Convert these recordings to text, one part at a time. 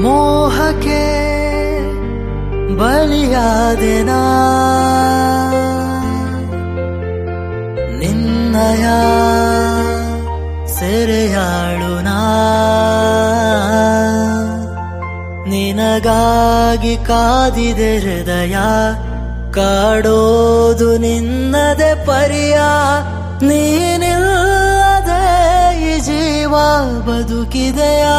ಮೋಹಕ್ಕೆ ಬಲಿಯಾದೆನಾ ನಿನ್ನಯ ಸೆರೆಯಾಳುನಾ ನಿನಗಾಗಿ ಕಾದಿದೆ ಹೃದಯ ಕಾಡೋದು ನಿನ್ನದೆ ಪರಿಯ ನೀನಿಲ್ಲದೆ ಈ ಜೀವ ಬದುಕಿದೆಯಾ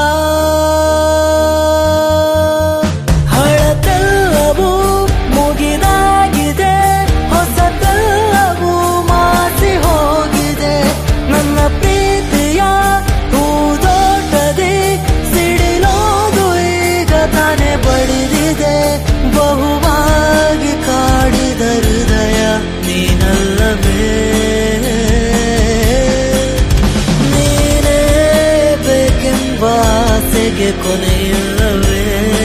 ಹಳತೆಲ್ಲವೂ ಮುಗಿದಾಗಿದೆ ಹೊಸತೆಲ್ಲವೂ ಮಾಸಿ ಹೋಗಿದೆ ನನ್ನ ಪ್ರೀತಿಯ ಹೂದೋಟದಿ ಸಿಡಿಲೋದು ಈಗ ತಾನೆ ಬಡಿದಿದೆ ಬಹುವಾಗಿ ಕಾಡಿದ ಹೃದಯ ನೀನಲ್ಲವೇ ನೀನೇ ಬೇಕೆಂಬ ಆಸೆಗೆ ಕೊನೆಯಿಲ್ಲವೇ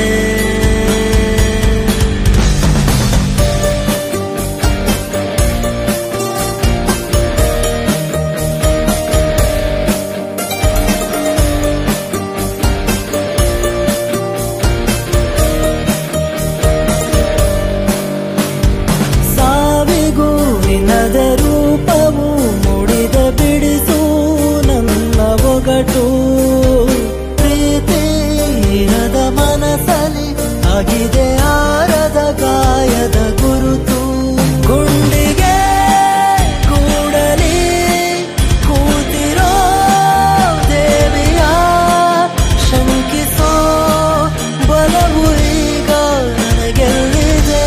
ಸಾವಿಗೂ ನಿನ್ನದ ರೂಪವು ಮುಡಿದ ಬಿಡಿಸು ನನ್ನ ಒಗಟು ಪ್ರೀತಿ ಇರದ ಮನಸಲಿ ಆಗಿದೆ ಆರದ ಗಾಯದ ಗುರುತು ಗುಂಡಿಗೆ ಕೂಡಲಿ ಕೂತಿರೋ ದೇವಿಯ ಶಂಕಿಸೋ ಬಲವು ಈಗ ನನಗೆಲ್ಲಿದೆ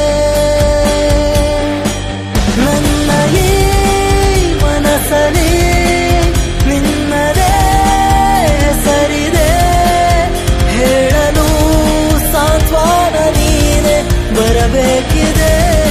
ನನ್ನ ಈ ಮನಸ್ಸಲಿ ನಿನ್ನದೇ ಹೆಸರಿದೆ ಹೇಳಲು ಸಾಂತ್ವನ ನೀನೆ ಬರಬೇಕಿದೆ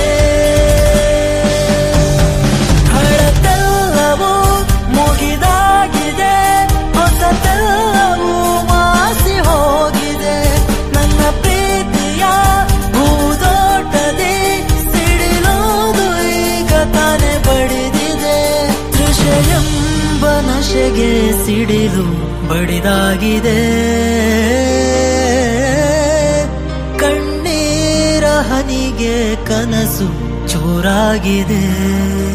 ಹಳತೆಲ್ಲವೂ ಮುಗಿದಾಗಿದೆ ಹೊಸತೆಲ್ಲವೂ ಮಾಸಿ ಹೋಗಿದೆ ನನ್ನ ಪ್ರೀತಿಯ ಭೂದೋಟದಿ ಸಿಡಿಲೋದು ಈಗ ತಾನೆ ಬಡಿದಿದೆ ದೃಶ್ಯೆಂಬ ನಶೆಗೆ ಸಿಡಿಲು ಬಡಿದಾಗಿದೆ ಕಣ್ಣೀರ ಹನಿಗೆ ಕನಸು ಚೂರಾಗಿದೆ